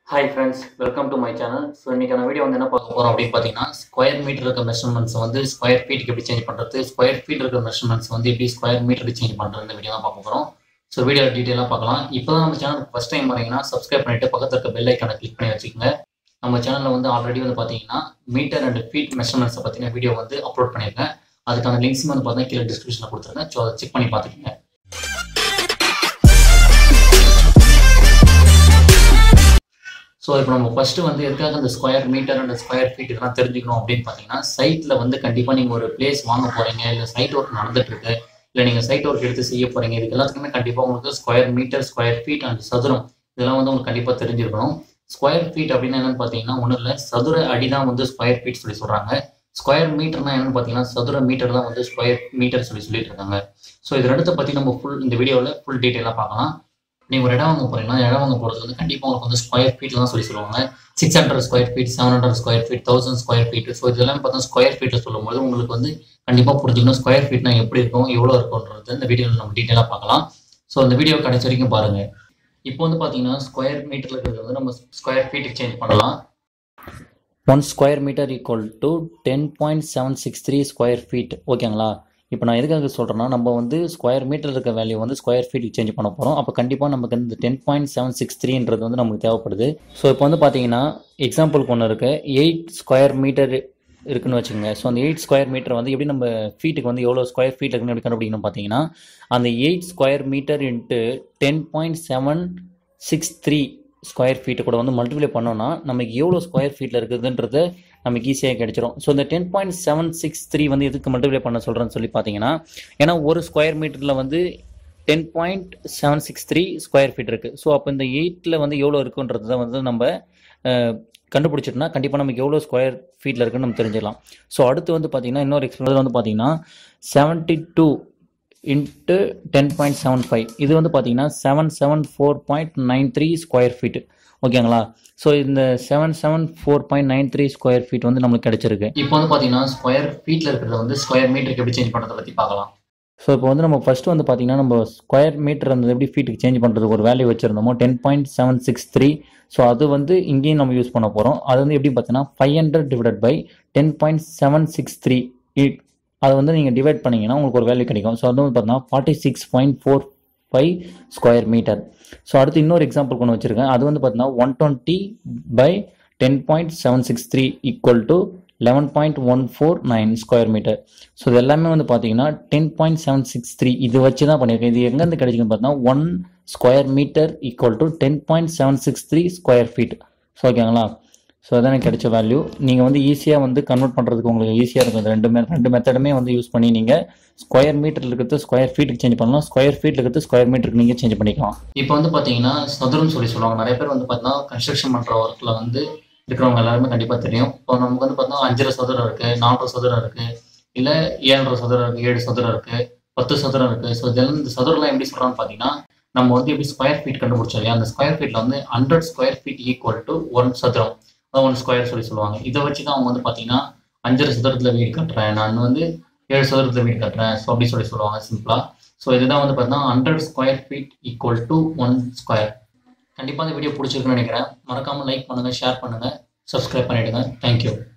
hi friends welcome to my channel so இன்றைக்கான video வந்து என்ன பார்க்க போகிறோம் அப்படின்னு பார்த்தீங்கன்னா ஸ்கொயர் மீட்டர் இருக்க மெஷர்மெண்ட்ஸ் வந்து ஸ்கொயர் ஃபீட்டுக்கு எப்படி சேஞ்ச் பண்ணுறது ஸ்கொயர் ஃபீட் இருக்க மெஷர்மெண்ட்ஸ் வந்து எப்படி ஸ்கொயர் மீட்டருக்கு சேஞ்ச் பண்ணுறது இந்த வீடியோ தான் பார்க்க போகிறோம் ஸோ வீடியோ டீட்டெயிலாக பார்க்கலாம் இப்போ தான் நம்ம சேனல் ஃபஸ்ட் டைம் வரீங்கன்னா சப்ஸ்கிரைப் பண்ணிட்டு பக்கத்தில் இருக்க பெல் ஐக்கானை கிளிக் பண்ணி வச்சுக்கோங்க நம்ம சேனலில் வந்து ஆல்ரெடி வந்து பார்த்தீங்கன்னா மீட்டர் அண்ட் ஃபீட் மெஷர்மெண்ட்ஸை பற்றின வீடியோ வந்து அப்லோட் பண்ணியிருக்கேன் அதுக்கான லிங்க்ஸ் வந்து பார்த்தீங்கன்னா கீழே டிஸ்கிரிப்ஷனில் கொடுத்துருக்கேன் ஸோ அதை செக் பண்ணி பார்த்துக்கோங்க ஸோ இப்போ நம்ம ஃபர்ஸ்ட் வந்து எதுக்காக அந்த square meter and square feet இதெல்லாம் தெரிஞ்சுக்கணும் அப்படின்னு பார்த்தீங்கன்னா சைட்டில் வந்து கண்டிப்பாக நீங்கள் ஒரு பிளேஸ் வாங்க போகிறீங்க இல்லை சைட் ஒர்க் நடந்துட்டு இருக்கு இல்லை நீங்கள் சைட் ஒர்க் எடுத்து செய்ய போகிறீங்க இதுக்கு எல்லாத்துக்குமே கண்டிப்பாக உங்களுக்கு square meter square feet and சதுரம் இதெல்லாம் வந்து உங்களுக்கு கண்டிப்பாக தெரிஞ்சிருக்கணும் ஸ்கொயர் ஃபீட் அப்படின்னா என்னன்னு பார்த்தீங்கன்னா ஒன்றும் இல்லை சதுர அடி தான் வந்து ஸ்கொயர் ஃபீட் சொல்லி சொல்கிறாங்க ஸ்கொயர் மீட்டர்னா என்னன்னு பார்த்தீங்கன்னா சதுர மீட்டர் தான் வந்து ஸ்கொயர் மீட்டர் சொல்லி சொல்லிட்டு இருக்காங்க ஸோ இது ரெண்டுத்தை பற்றி நம்ம ஃபுல் இந்த வீடியோவில் ஃபுல் டீட்டெயிலாக பார்க்கலாம் நீங்கள் ஒரு இடம் வாங்க போறீங்கன்னா இடம் வாங்க போகிறது வந்து கண்டிப்பாக உங்களுக்கு வந்து ஸ்கொயர் ஃபீட்டில் தான் சொல்லி சொல்லுவாங்க six hundred square feet seven hundred square feet thousand square feet so இதெல்லாம் பார்த்தா ஸ்கொயர் ஃபீட்டில் சொல்லும்போது உங்களுக்கு வந்து கண்டிப்பாக புரிஞ்சுக்கணும் ஸ்கொயர் ஃபீட்னா எப்படி இருக்கும் எவ்வளோ இருக்கும்ன்றது இந்த வீடியோவில் நம்ம டீட்டெயிலாக பார்க்கலாம் ஸோ இந்த வீடியோ கடைசி வரைக்கும் பாருங்க இப்போ வந்து பார்த்தீங்கன்னா ஸ்கொயர் மீட்டரில் இருக்கிறது வந்து நம்ம ஸ்கொயர் ஃபீட்டுக்கு சேஞ்ச் பண்ணலாம் one square meter equal to ten point seven six three square feet ஓகேங்களா இப்போ நான் எதுக்காக சொல்கிறேன்னா நம்ம வந்து ஸ்கொயர் மீட்டர் இருக்க வேல்யூ வந்து ஸ்கொயர் ஃபீட்டுக்கு சேஞ்ச் பண்ண போகிறோம் அப்போ கண்டிப்பாக நமக்கு இந்த டென் பாயிண்ட் செவன் சிக்ஸ் த்ரீன்றது வந்து நமக்கு தேவைப்படுது ஸோ இப்போ வந்து பார்த்தீங்கன்னா எக்ஸாம்பிளுக்கு ஒன்று இருக்குது எயிட் ஸ்கொயர் மீட்டர் இருக்குன்னு வச்சுக்கோங்க ஸோ அந்த எயிட் ஸ்கொயர் மீட்டர் வந்து எப்படி நம்ம ஃபீட்டுக்கு வந்து எவ்வளோ ஸ்கொயர் ஃபீட் இருக்குன்னு எப்படி கண்டுபிடிக்கணும் பார்த்தீங்கன்னா அந்த eight square meter into ten point seven six three square ஃபீட்டை கூட வந்து மல்டிப்ளை பண்ணோம்னா நமக்கு எவ்வளோ ஸ்கொயர் ஃபீட்டில் இருக்குதுன்றது நமக்கு ஈஸியாக கிடைச்சிரும் ஸோ இந்த ten point seven six three வந்து எதுக்கு மல்டிப்ளை பண்ண சொல்கிறேன்னு சொல்லி பார்த்தீங்கன்னா ஏன்னா ஒரு ஸ்கொயர் மீட்டரில் வந்து ten point seven six three square feet இருக்குது ஸோ அப்போ இந்த எயிட்டில் வந்து எவ்வளோ இருக்குன்றது தான் வந்து நம்ம கண்டுபிடிச்சிட்டோம்னா கண்டிப்பாக நமக்கு எவ்வளோ ஸ்கொயர் ஃபீட்டில் இருக்குன்னு நம்ம தெரிஞ்சிடலாம் ஸோ அடுத்து வந்து பார்த்தீங்கன்னா இன்னொரு எக்ஸ்பிளர் வந்து பார்த்தீங்கன்னா seventy two into ten point seven five இது வந்து பார்த்தீங்கன்னா seven seven four point nine three square feet ஓகேங்களா ஸோ இந்த seven seven four point nine three square feet வந்து நம்மளுக்கு கிடைச்சிருக்கு இப்போ வந்து பார்த்தீங்கன்னா ஸ்கொயர் ஃபீட்டில் இருக்கிறத வந்து ஸ்கொயர் மீட்டருக்கு எப்படி சேஞ்ச் பண்ணுறதை பற்றி பார்க்கலாம் ஸோ இப்போ வந்து நம்ம ஃபஸ்ட்டு வந்து பார்த்தீங்கன்னா நம்ம ஸ்கொயர் மீட்டர் அந்த எப்படி ஃபீட்டுக்கு சேஞ்ச் பண்ணுறதுக்கு ஒரு வேல்யூ வச்சுருந்தோமோ ten point seven six three so அது வந்து இங்கேயும் நம்ம யூஸ் பண்ண போகிறோம் அது வந்து எப்படி பார்த்தீங்கன்னா five hundred divide by ten point seven six three அதை வந்து நீங்கள் டிவைட் பண்ணிங்கன்னா உங்களுக்கு ஒரு வேல்யூ கிடைக்கும் ஸோ அது வந்து பார்த்தீங்கன்னா forty six point four five square meter so அடுத்து இன்னொரு எக்ஸாம்பிள் கொண்டு வச்சுருக்கேன் அது வந்து பார்த்தீங்கன்னா one twenty by ten point seven six three equal to eleven point one four nine square meter so இது எல்லாமே வந்து பார்த்தீங்கன்னா ten point seven six three இது வச்சு தான் பண்ணியிருக்கேன் இது எங்கேருந்து கிடைக்குன்னு பார்த்தீங்கன்னா one square meter equal to ten point seven six three square feet so ஓகேங்களா ஸோ அதான் எனக்கு கிடைச்ச வேல்யூ நீங்கள் வந்து ஈஸியாக வந்து கன்வெர்ட் பண்ணுறதுக்கு உங்களுக்கு ஈஸியாக இருக்கும் இந்த ரெண்டு ரெண்டு மெத்தடுமே வந்து யூஸ் பண்ணி நீங்கள் ஸ்கொயர் மீட்டர் இருக்கிறது ஸ்கொயர் ஃபீட்டுக்கு சேஞ்ச் பண்ணலாம் ஸ்கொயர் ஃபீட் இருக்கிறது ஸ்கொயர் மீட்டருக்கு நீங்கள் சேஞ்ச் பண்ணிக்கலாம் இப்போ வந்து பார்த்தீங்கன்னா சதுரம் சொல்லி சொல்லுவாங்க நிறைய பேர் வந்து பார்த்தீங்கன்னா கன்ஸ்ட்ரக்ஷன் பண்ணுற ஒர்க்கில் வந்து இருக்கிறவங்க எல்லாருமே கண்டிப்பாக தெரியும் இப்போ நமக்கு வந்து பார்த்தீங்கன்னா அஞ்சரை சதுரம் இருக்குது நாலரை சதுரம் இருக்குது இல்லை ஏழரை சதுரம் இருக்குது ஏழு சதுரம் இருக்குது பத்து சதுரம் இருக்குது ஸோ இதெல்லாம் இந்த சதுரம்லாம் எப்படி சொல்கிறான்னு பார்த்தீங்கன்னா நம்ம வந்து எப்படி ஸ்கொயர் ஃபீட் கண்டுபிடிச்சோம் இல்லையா அந்த ஸ்கொயர் ஃபீட்டில் வந்து hundred square feet equal to one சதுரம் ஒன் ஸ்கொயர் சொல்லி சொல்லுவாங்க இதை வச்சு தான் அவங்க வந்து பார்த்தீங்கன்னா அஞ்சரை சதுரத்தில் வீடு கட்டுறேன் நான் வந்து ஏழு சதுரத்தில் வீடு கட்டுறேன் ஸோ அப்படி சொல்லி சொல்லுவாங்க சிம்பிளாக ஸோ இதுதான் வந்து பார்த்தீங்கன்னா hundred square feet equal to one square கண்டிப்பாக இந்த வீடியோ பிடிச்சிருக்குன்னு நினைக்கிறேன் மறக்காமல் லைக் பண்ணுங்கள் ஷேர் பண்ணுங்கள் சப்ஸ்கிரைப் பண்ணிவிடுங்க தேங்க்யூ